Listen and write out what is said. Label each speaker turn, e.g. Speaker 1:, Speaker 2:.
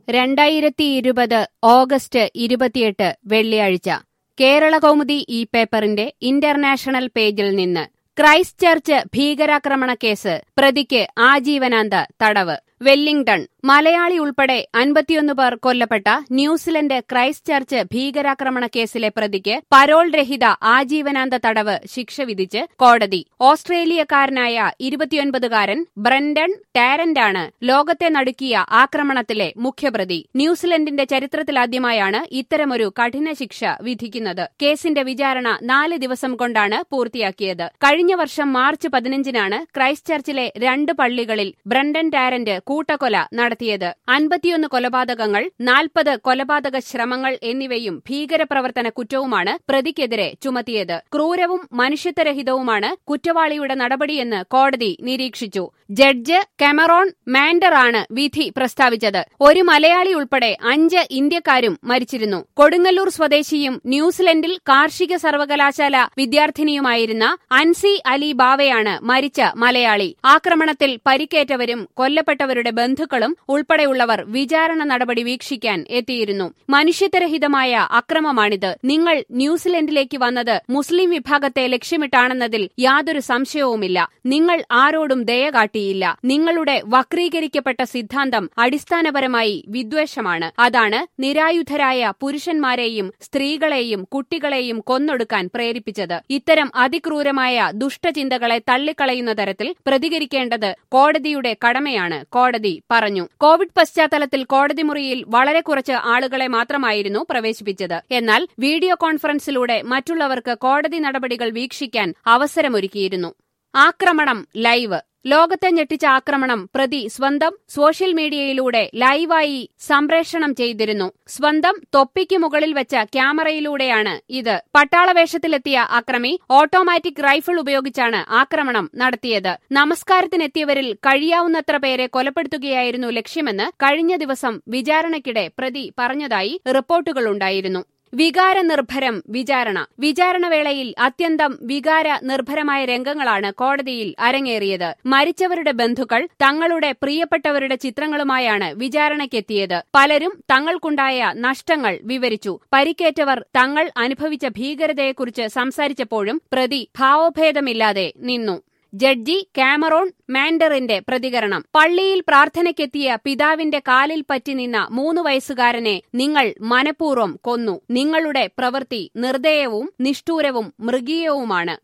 Speaker 1: രണ്ടായിരത്തി ഇരുപത് ഓഗസ്റ്റ് ഇരുപത്തിയെട്ട് വെള്ളിയാഴ്ച കേരള കൗമുദി ഈ പേപ്പറിന്റെ ഇന്റർനാഷണൽ പേജിൽ നിന്ന് ക്രൈസ്റ്റ് ചർച്ച് ഭീകരാക്രമണ കേസ് പ്രതിക്ക് ആജീവനാന്ത തടവ് വെല്ലിംഗ്ടൺ മലയാളി ഉൾപ്പെടെ അൻപത്തിയൊന്ന് പേർ കൊല്ലപ്പെട്ട ന്യൂസിലൻഡ് ക്രൈസ്റ്റ് ചർച്ച് ഭീകരാക്രമണ കേസിലെ പ്രതിക്ക് പരോൾ രഹിത ആജീവനാന്ത തടവ് ശിക്ഷ വിധിച്ച് കോടതി ഓസ്ട്രേലിയക്കാരനായ ഇരുപത്തിയൊൻപതുകാരൻ ബ്രണ്ടൺ ടാരന്റാണ് ലോകത്തെ നടുക്കിയ ആക്രമണത്തിലെ മുഖ്യപ്രതി ന്യൂസിലൻഡിന്റെ ചരിത്രത്തിലാദ്യമായാണ് ഇത്തരമൊരു കഠിന ശിക്ഷ വിധിക്കുന്നത് കേസിന്റെ വിചാരണ നാല് ദിവസം കൊണ്ടാണ് പൂർത്തിയാക്കിയത് കഴിഞ്ഞ വർഷം മാർച്ച് പതിനഞ്ചിനാണ് ക്രൈസ്റ്റ് ചർച്ചിലെ രണ്ട് പള്ളികളിൽ ബ്രണ്ടൻ ടാരന്റ് കൂട്ടക്കൊല നടത്തിയത് അൻപത്തിയൊന്ന് കൊലപാതകങ്ങൾ നാൽപ്പത് കൊലപാതക ശ്രമങ്ങൾ എന്നിവയും ഭീകരപ്രവർത്തന കുറ്റവുമാണ് പ്രതിക്കെതിരെ ചുമത്തിയത് ക്രൂരവും മനുഷ്യത്വരഹിതവുമാണ് കുറ്റവാളിയുടെ നടപടിയെന്ന് കോടതി നിരീക്ഷിച്ചു ജഡ്ജ് കെമറോൺ മാൻഡറാണ് വിധി പ്രസ്താവിച്ചത് ഒരു മലയാളി ഉൾപ്പെടെ അഞ്ച് ഇന്ത്യക്കാരും മരിച്ചിരുന്നു കൊടുങ്ങല്ലൂർ സ്വദേശിയും ന്യൂസിലൻഡിൽ കാർഷിക സർവകലാശാല വിദ്യാർത്ഥിനിയുമായിരുന്ന അൻസി അലി ബാവയാണ് മരിച്ച മലയാളി ആക്രമണത്തിൽ പരിക്കേറ്റവരും കൊല്ലപ്പെട്ടവരുടെ ബന്ധുക്കളും ഉൾപ്പെടെയുള്ളവർ വിചാരണ നടപടി വീക്ഷിക്കാൻ എത്തിയിരുന്നു മനുഷ്യത്വരഹിതമായ അക്രമമാണിത് നിങ്ങൾ ന്യൂസിലൻഡിലേക്ക് വന്നത് മുസ്ലിം വിഭാഗത്തെ ലക്ഷ്യമിട്ടാണെന്നതിൽ യാതൊരു സംശയവുമില്ല നിങ്ങൾ ആരോടും ദയ കാട്ടിയില്ല നിങ്ങളുടെ വക്രീകരിക്കപ്പെട്ട സിദ്ധാന്തം അടിസ്ഥാനപരമായി വിദ്വേഷമാണ് അതാണ് നിരായുധരായ പുരുഷന്മാരെയും സ്ത്രീകളെയും കുട്ടികളെയും കൊന്നൊടുക്കാൻ പ്രേരിപ്പിച്ചത് ഇത്തരം അതിക്രൂരമായ ദുഷ്ടചിന്തകളെ തള്ളിക്കളയുന്ന തരത്തിൽ പ്രതികരിക്കേണ്ടത് കോടതിയുടെ കടമയാണ് കോടതി പറഞ്ഞു കോവിഡ് പശ്ചാത്തലത്തിൽ കോടതി മുറിയിൽ വളരെ കുറച്ച് ആളുകളെ മാത്രമായിരുന്നു പ്രവേശിപ്പിച്ചത് എന്നാൽ വീഡിയോ കോൺഫറൻസിലൂടെ മറ്റുള്ളവർക്ക് കോടതി നടപടികൾ വീക്ഷിക്കാൻ അവസരമൊരുക്കിയിരുന്നു ആക്രമണം ലൈവ് ലോകത്തെ ഞെട്ടിച്ച ആക്രമണം പ്രതി സ്വന്തം സോഷ്യൽ മീഡിയയിലൂടെ ലൈവായി സംപ്രേഷണം ചെയ്തിരുന്നു സ്വന്തം തൊപ്പിക്ക് മുകളിൽ വെച്ച ക്യാമറയിലൂടെയാണ് ഇത് പട്ടാളവേഷത്തിലെത്തിയ അക്രമി ഓട്ടോമാറ്റിക് റൈഫിൾ ഉപയോഗിച്ചാണ് ആക്രമണം നടത്തിയത് നമസ്കാരത്തിനെത്തിയവരിൽ കഴിയാവുന്നത്ര പേരെ കൊലപ്പെടുത്തുകയായിരുന്നു ലക്ഷ്യമെന്ന് കഴിഞ്ഞ ദിവസം വിചാരണയ്ക്കിടെ പ്രതി പറഞ്ഞതായി റിപ്പോർട്ടുകളുണ്ടായിരുന്നു വികാര നിർഭരം വിചാരണ വിചാരണവേളയിൽ അത്യന്തം വികാര നിർഭരമായ രംഗങ്ങളാണ് കോടതിയിൽ അരങ്ങേറിയത് മരിച്ചവരുടെ ബന്ധുക്കൾ തങ്ങളുടെ പ്രിയപ്പെട്ടവരുടെ ചിത്രങ്ങളുമായാണ് വിചാരണയ്ക്കെത്തിയത് പലരും തങ്ങൾക്കുണ്ടായ നഷ്ടങ്ങൾ വിവരിച്ചു പരിക്കേറ്റവർ തങ്ങൾ അനുഭവിച്ച ഭീകരതയെക്കുറിച്ച് സംസാരിച്ചപ്പോഴും പ്രതി ഭാവഭേദമില്ലാതെ നിന്നു ജഡ്ജി കാമറോൺ മാൻഡറിന്റെ പ്രതികരണം പള്ളിയിൽ പ്രാർത്ഥനയ്ക്കെത്തിയ പിതാവിന്റെ കാലിൽ പറ്റി നിന്ന മൂന്ന് വയസ്സുകാരനെ നിങ്ങൾ മനഃപൂർവ്വം കൊന്നു നിങ്ങളുടെ പ്രവൃത്തി നിർദ്ദയവും നിഷ്ഠൂരവും മൃഗീയവുമാണ്